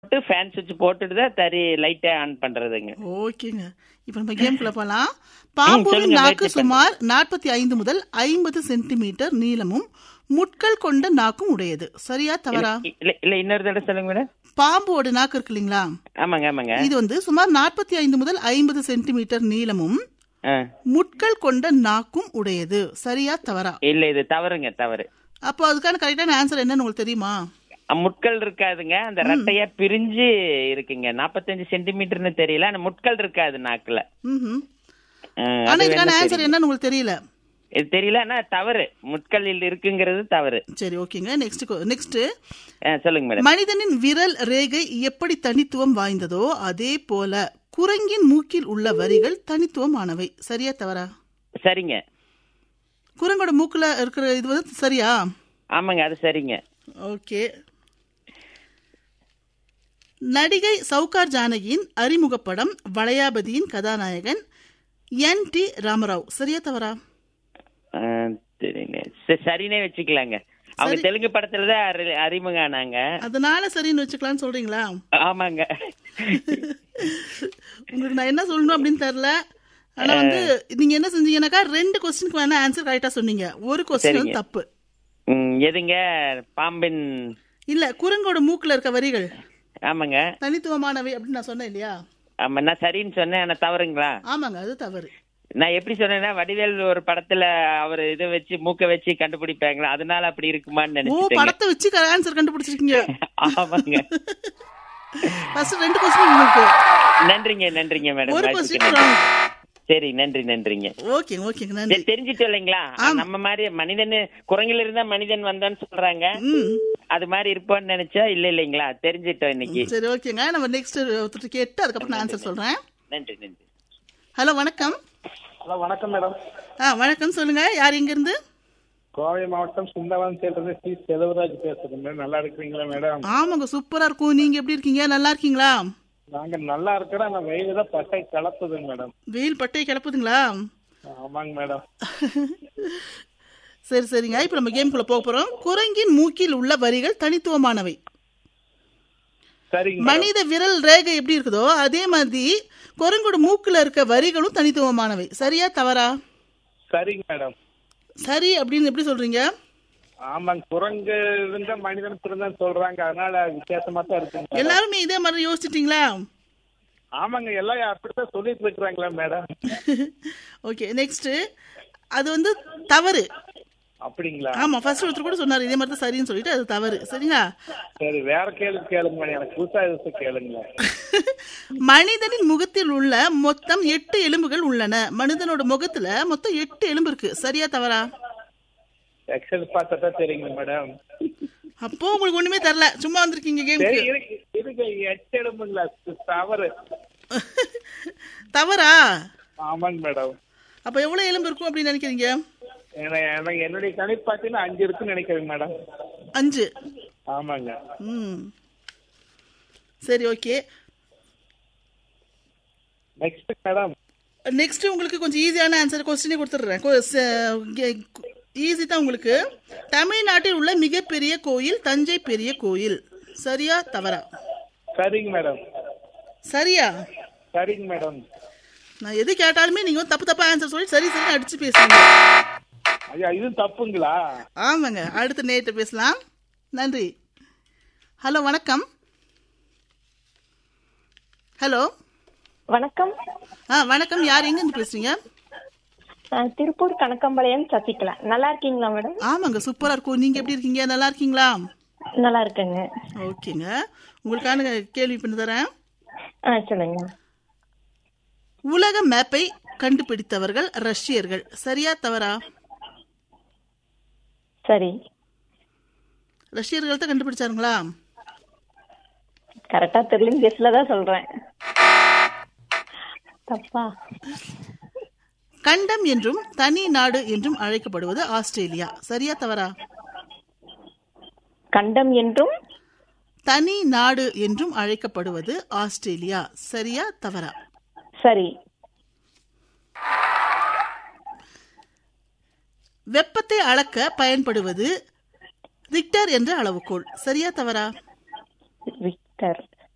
போட்டு ஃபேன் சுவிட்ச் போட்டுட்டு தான் தறி லைட்டை ஆன் பண்றதுங்க ஓகேங்க இப்போ நம்ம கேம்குள்ள போகலாம் பாம்புவின் சொல்லுங்க, நாக்கு முயற்சி சுமார் நாற்பத்தி ஐந்து முதல் ஐம்பது சென்டிமீட்டர் நீளமும் முட்கள் கொண்ட நாக்கும் உடையது சரியா தவறா இல்ல இல்ல இன்னொரு தடவை சொல்லுங்க மேடம் பாம்போட நாக்கு இருக்கு இல்லைங்களா ஆமாங்க ஆமாங்க இது வந்து சுமார் நாற்பத்தி ஐந்து முதல் ஐம்பது சென்டிமீட்டர் நீளமும் ஆ. முட்கள் கொண்ட நாக்கும் உடையது சரியா தவறா இல்ல இது தவறுங்க தவறு அப்போ அதுக்கான கரெக்டான ஆன்சர் என்னன்னு உங்களுக்கு தெரியுமா அ, முட்கள் இருக்காதுங்க அந்த ரெட்டையா பிரிஞ்சு இருக்குங்க நாற்பத்தஞ்சு சென்டிமீட்டர்னு தெரியல ஆனா முட்கள் இருக்காது நாக்குல ம்ஹும். ஆ, ஆனா அது இதுக்கான வேணா ஆன்சர் தெரியும். என்னன்னு உங்களுக்கு தெரியல இது தெரியல ஆனா தவறு முட்கள் இருக்குங்கிறது தவறு சரி ஓகேங்க நெக்ஸ்ட் நெக்ஸ்ட் ஆ, சொல்லுங்க மேடம் மனிதனின் விரல் ரேகை எப்படி தனித்துவம் வாய்ந்ததோ அதே போல குரங்கின் மூக்கில் உள்ள வரிகள் தனித்துவமானவை சரியா தவறா சரிங்க குரங்கோட மூக்குல இருக்கிற இது வந்து சரியா ஆமாங்க அது சரிங்க ஓகே நடிகை சவுகார் ஜானகியின் அறிமுகப்படம் வளையாபதியின் கதாநாயகன் என் டி ராமராவ் சரியா தவறா ஆ, சரிங்க சரி, சரினே வச்சுக்கலாங்க அவங்க சரி. தெலுங்கு படத்துல தான் அறி- அறிமுகம் ஆனாங்க அதனால சரின்னு வச்சுக்கலாம்னு சொல்றீங்களா ஆமாங்க உங்களுக்கு நான் என்ன சொல்லணும் அப்படின்னு தெரியல ஆனா வந்து நீங்க என்ன செஞ்சீங்கன்னாக்கா ரெண்டு கொஸ்டினுக்கு வேணா ஆன்சர் கரெக்டா சொன்னீங்க ஒரு கொஸ்டின் வந்து சரிங்க. தப்பு ம், எதுங்க பாம்பின் இல்ல குரங்கோட மூக்குல இருக்க வரிகள் ஆமாங்க தனித்துவமானவை அப்படின்னு நான் சொன்னேன் இல்லையா ஆமா நான் சரின்னு சொன்னேன் ஆனா தவறுங்களா ஆமாங்க அது தவறு நான் எப்படி சொன்னேன்னா வடிவேல் ஒரு படத்துல அவர் இதை வச்சு மூக்க வச்சு கண்டுபிடிப்பாங்களா அதனால அப்படி இருக்குமான்னு ஓ நினைச்சிட்டேங்க படத்தை வச்சு ஆன்சர் கண்டுபிடிச்சிருக்கீங்க ஆமாங்க ஃபர்ஸ்ட் ரெண்டு கொஸ்டின் உங்களுக்கு நன்றிங்க நன்றிங்க மேடம் ஒரு வாய்ப்புக்கு கொஸ்டின் நன்றி. சரி நன்றி நன்றிங்க ஓகே ஓகேங்க நன்றி சரி, தெரிஞ்சுட்டு இல்லைங்களா நம்ம மாதிரி மனிதன் குரங்கில இருந்தா மனிதன் வந்தான்னு சொல்றாங்க ம் அது மாதிரி இருப்போம்னு நினைச்சா இல்ல இல்லைங்களா தெரிஞ்சிட்டோம் இன்னைக்கு சரி ஓகேங்க நம்ம நெக்ஸ்ட் ஒருத்தர் கேட்டு அதுக்கப்புறம் நான் ஆன்சர் சொல்றேன் நன்றி நன்றி ஹலோ வணக்கம் ஹலோ வணக்கம் மேடம் ஆ வணக்கம் சொல்லுங்க யார் எங்க இருந்து கோவை மாவட்டம் சுந்தரவனத்திலிருந்து சி செலவராஜ் பேசுறேன் மேடம் நல்லா இருக்கிறீங்களா மேடம் ஆமாங்க சூப்பரா இருக்கும் நீங்க எப்படி இருக்கீங்க நல்லா இருக்கீங்களா நாங்க நல்லா இருக்கிறோம் ஆனா வெயில் தான் பட்டை கலப்புதுங்க மேடம் வெயில் பட்டை கிளப்புதுங்களா ஆமாங்க மேடம் சரி சரிங்க இப்போ நம்ம கேம்குள்ள போக போறோம் குரங்கின் மூக்கில் உள்ள வரிகள் தனித்துவமானவை சரிங்க மேடம். மனித விரல் ரேகை எப்படி இருக்குதோ அதே மாதிரி குரங்கோட மூக்குல இருக்க வரிகளும் தனித்துவமானவை சரியா தவறா சரிங்க மேடம் சரி அப்படின்னு எப்படி சொல்றீங்க ஆமாங்க குரங்கு இருந்தா மனிதன் பிறந்தான் சொல்றாங்க அதனால வித்தியாசமா தான் இருக்குங்க மேடம். எல்லாருமே இதே மாதிரி யோசிச்சிட்டீங்களா ஆமாங்க எல்லாம் அப்படித்தான் சொல்லிட்டு இருக்கிறாங்களா மேடம் ஓகே நெக்ஸ்ட் அது வந்து தவறு அப்படிங்களா ஆமா ஃபர்ஸ்ட் ஒருத்தர் கூட சொன்னாரு இதே மாதிரி தான் சரின்னு சொல்லிட்டு அது தவறு சரிங்களா சரி வேற கேள்வி கேளுங்க மேடம் எனக்கு புதுசா எதுவும் கேளுங்க மனிதனின் முகத்தில் உள்ள மொத்தம் எட்டு எலும்புகள் உள்ளன மனிதனோட முகத்துல மொத்தம் எட்டு எலும்பு இருக்கு சரியா தவறா எக்ஸல் பார்த்தா தான் தெரியுங்க மேடம் அப்போ உங்களுக்கு ஒண்ணுமே தரல சும்மா வந்திருக்கீங்க சரி கேமுக்கு இருக்கு இருக்கு எச்செடுமுங்களா தவறு தவறா ஆமாங்க மேடம் அப்ப எவ்வளவு எலும்பு இருக்கும் அப்படின்னு நினைக்கிறீங்க ஏன்னா எனக்கு என்னுடைய கணிப்பு பார்த்தீங்கன்னா அஞ்சு இருக்குன்னு நினைக்கிறேன் மேடம் அஞ்சு ஆமாங்க ம் சரி ஓகே நெக்ஸ்ட் மேடம் நெக்ஸ்ட் உங்களுக்கு கொஞ்சம் ஈஸியான ஆன்சர் கொஸ்டினே கொடுத்துட்றேன் ஈஸி தான் உங்களுக்கு தமிழ்நாட்டில் உள்ள மிகப்பெரிய கோயில் தஞ்சை பெரிய கோயில் சரியா தவறா சரிங்க மேடம் சரியா சரிங்க மேடம் நான் எது கேட்டாலுமே நீங்க வந்து தப்பு தப்பா ஆன்சர் சொல்லி சரி சரி அடிச்சு பேசுறீங்க ஐயா இது தப்புங்களா ஆமாங்க அடுத்த நேற்று பேசலாம் நன்றி ஹலோ வணக்கம் ஹலோ வணக்கம் ஆ வணக்கம் யார் எங்கேருந்து பேசுறீங்க நான் திருப்பூர் கணக்கம்பாளையம் சசிகலா நல்லா இருக்கீங்களா மேடம் ஆமாங்க சூப்பரா இருக்கும் நீங்க எப்படி இருக்கீங்க நல்லா இருக்கீங்களா நல்லா இருக்கேங்க ஓகேங்க உங்களுக்கான கேள்வி பண்ணி தரேன் ஆ சொல்லுங்க உலக மேப்பை கண்டுபிடித்தவர்கள் ரஷ்யர்கள் சரியா தவறா சரி ரஷ்யர்கள் தான் கண்டுபிடிச்சாருங்களா கரெக்டா தெரியல கெஸ்ல தான் சொல்றேன் தப்பா கண்டம் என்றும் தனி நாடு என்றும் அழைக்கப்படுவது ஆஸ்திரேலியா சரியா தவறா கண்டம் என்றும் தனி நாடு என்றும் அழைக்கப்படுவது ஆஸ்திரேலியா சரியா தவறா சரி வெப்பத்தை அளக்க பயன்படுவது ரிக்டர் என்ற அளவுகோல் சரியா தவறா விக்டர்